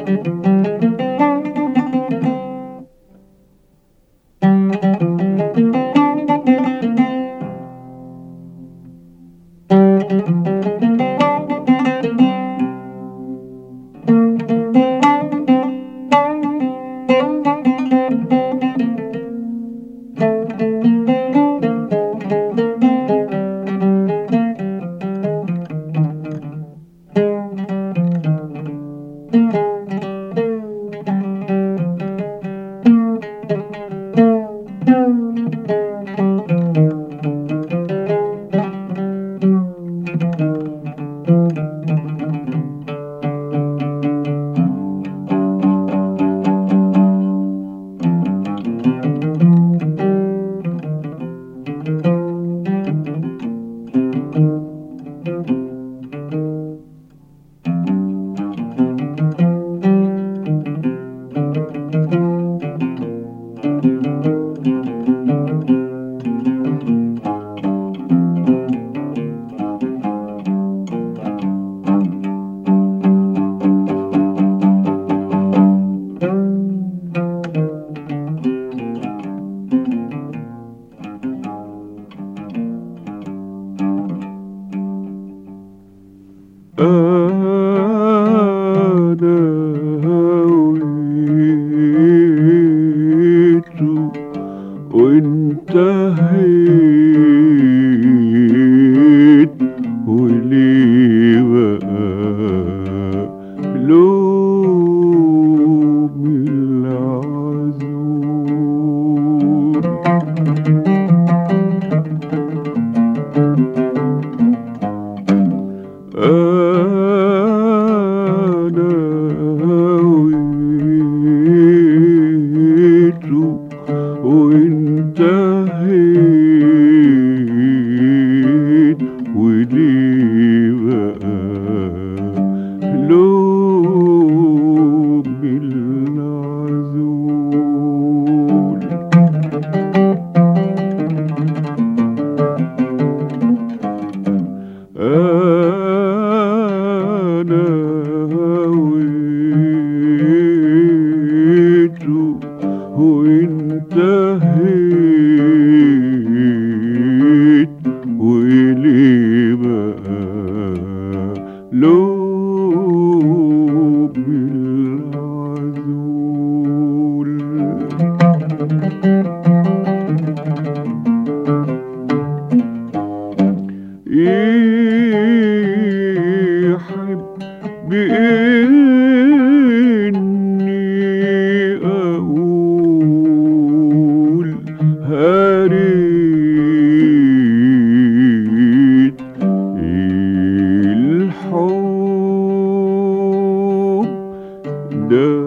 أنا هويت وانتهيت ولي بقى لوم العذور أنا هويت وانتهيت ولي بقى لوم العذول أنا هويت وانتهيت ولي بقى لوم العذول يحب بإني أقول هريت الحب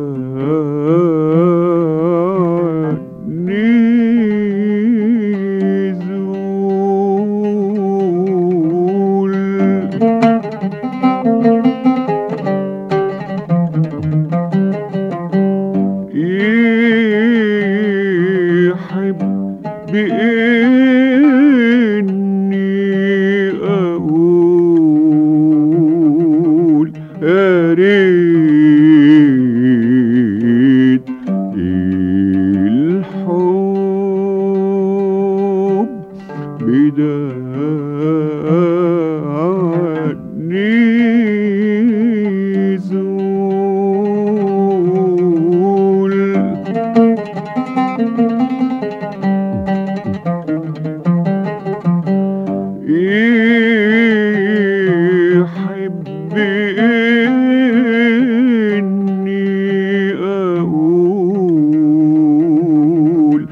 دعني زول يحب بإني أقول يا ريت الحب بدعني زول يحب إني أقول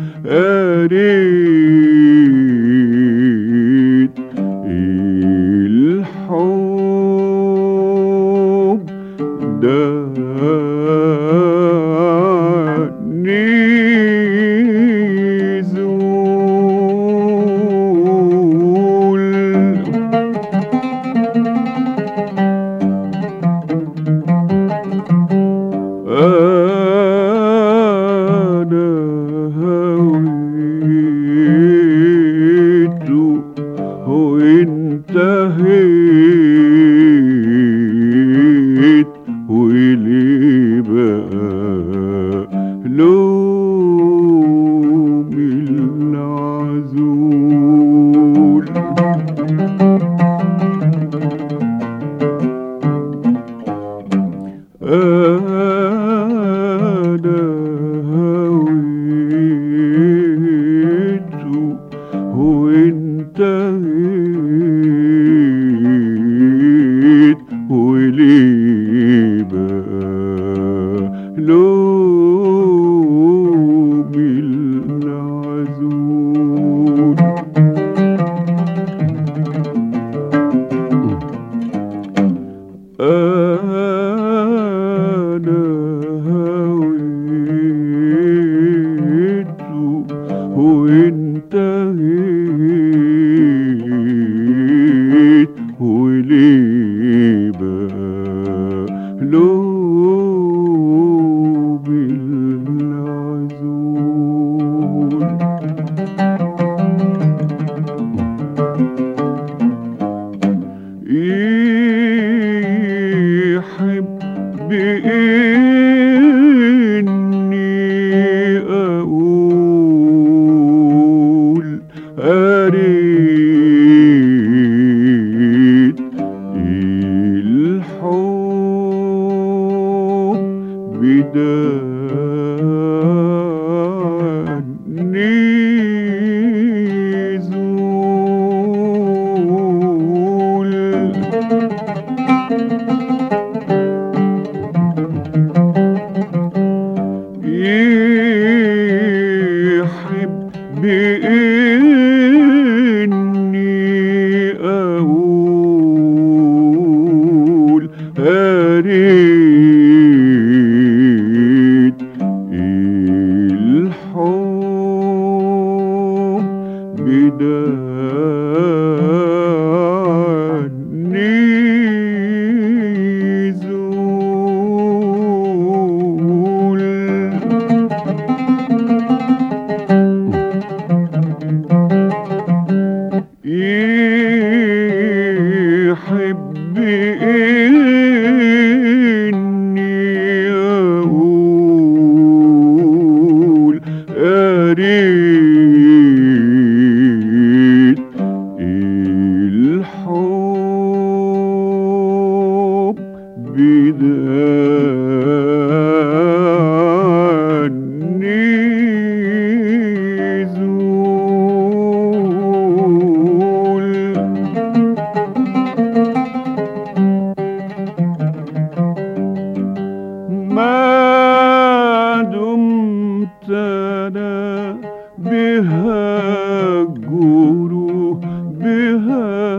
أريد الحب دعني زول أنا هويت وانتهيت ولي بقى أنا هويت وانتهيت وليه بقى لوم العزول أنا هويت وانتهيت وليه بقى لوم العزول يحب إني أقول أريد الحب بداني زول يحب بإني أقول أريد الحب بداني زول يحب إني أقول أريد الحب بداني زول ما دمت انا بها الجروح بها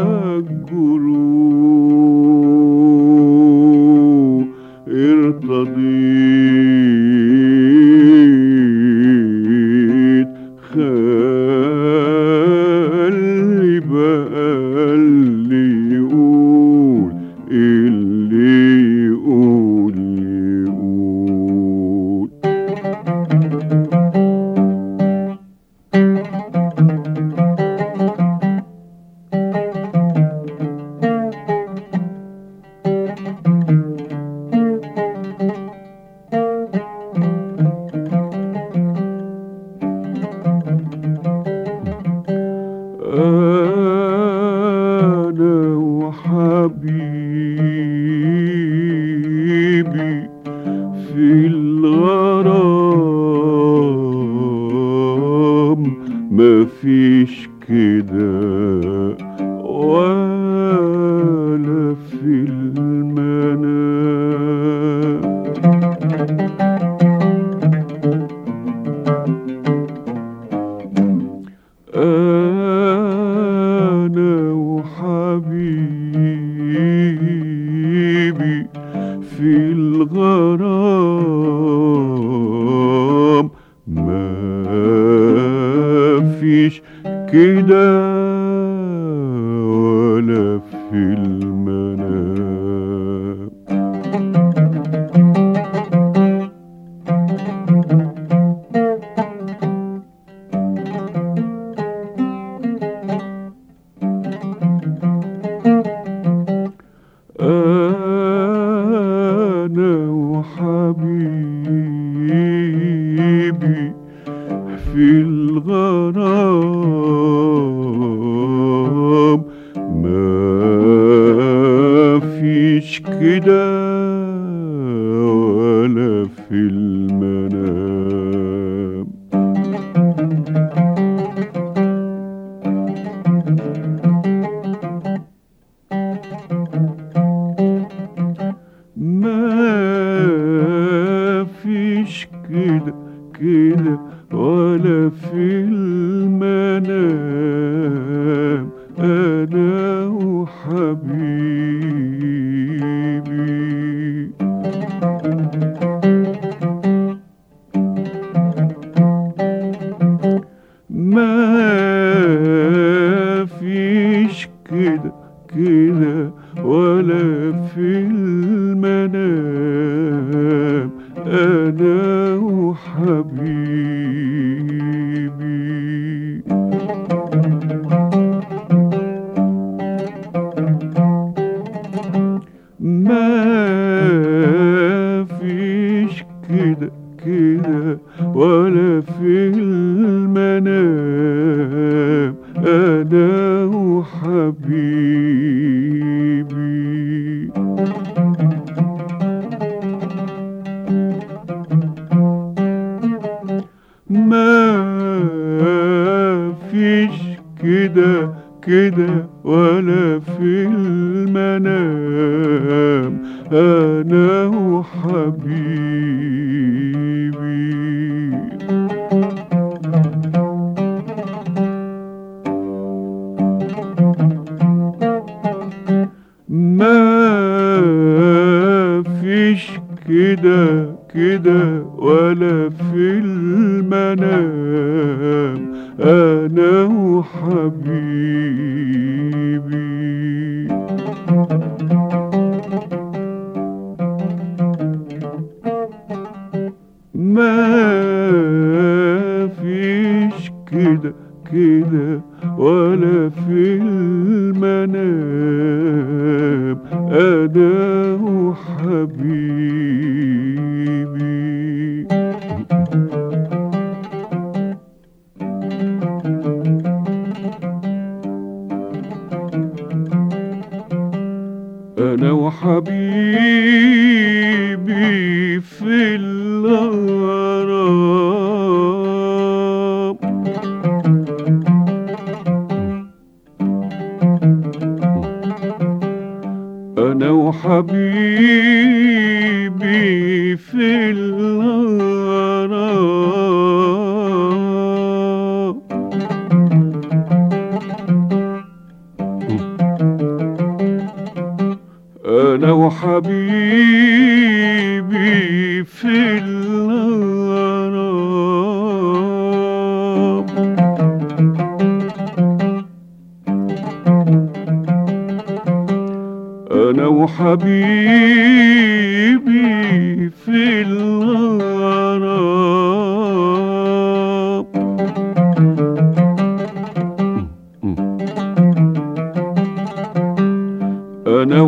الجروح ارتضيت خلي بقى اللي يقول اللي يقول يقول أنا وحبيبي في الغرام مفيش كده ولا في المنام أنا وحبيبي في الغرام ما فيش كده ولا في المنام أنا وحبيبي في الغرام ما فيش كده ما فيش كده كده ولا في المنام انا وحبيبي ما فيش كده كده ولا في المنام انا وحبيبي ما فيش كده كده ولا في المنام انا وحبيبي ما فيش كده كده ولا في المنام انا وحبيبي ما فيش كده كده ولا في المنام انا وحبيبي انا وحبيبي في الغرام انا وحبيبي في الغرام انا وحبيبي في الغرام انا وحبيبي في الغرام انا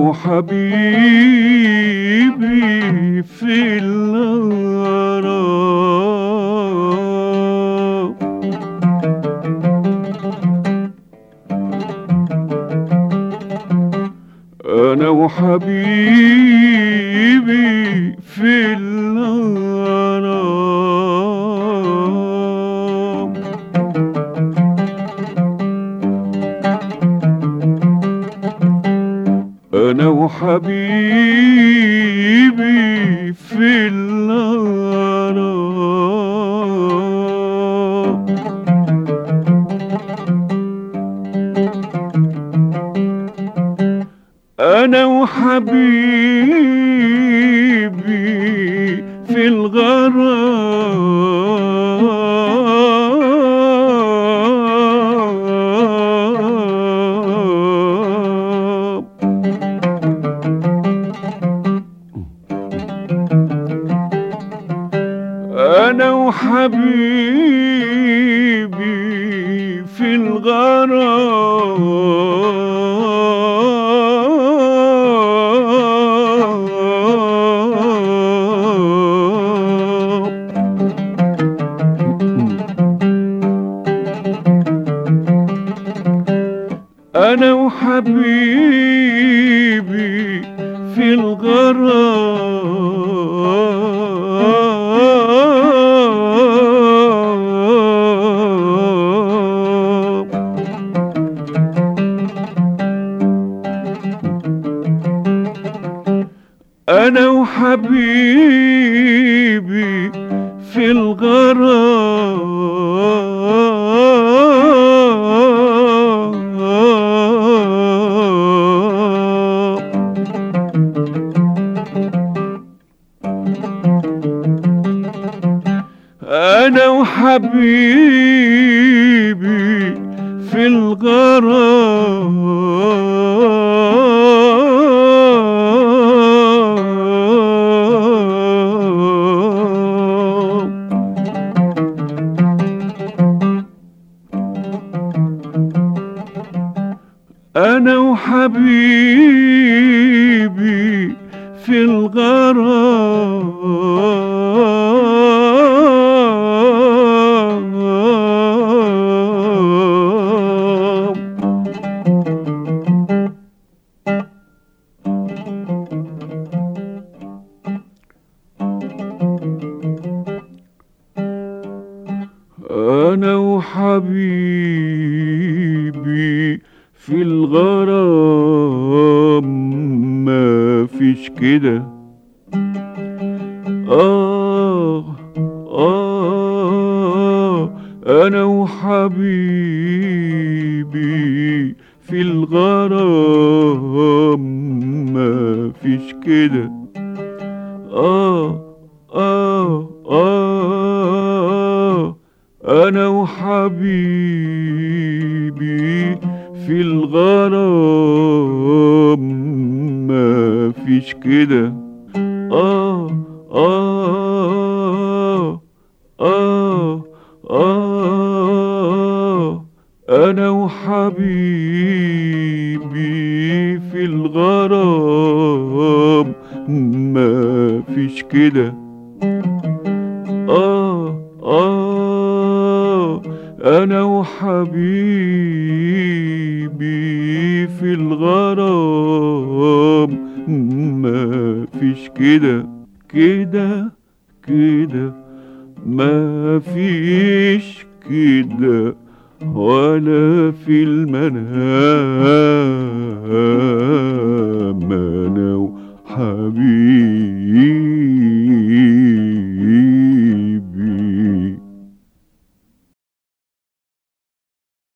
وحبيبي في الغرام انا وحبيبي في الغرام انا وحبيبي في الغرام انا وحبيبي في الغرام انا وحبيبي في الغرام انا وحبيبي في الغرام انا وحبيبي في الغرام انا وحبيبي في الغرام انا وحبيبي في الغرام انا وحبيبي في الغرام ما فيش كده آه آه أنا وحبيبي في الغرام ما فيش كده آه آه آه أنا وحبيبي في الغرام ما فيش كده آه آه آه آه أنا وحبيبي في الغرام ما فيش كده آه آه أنا وحبيبي في الغرام ما فيش كده كده كده ما فيش كده ولا في المنام أنا وحبيبي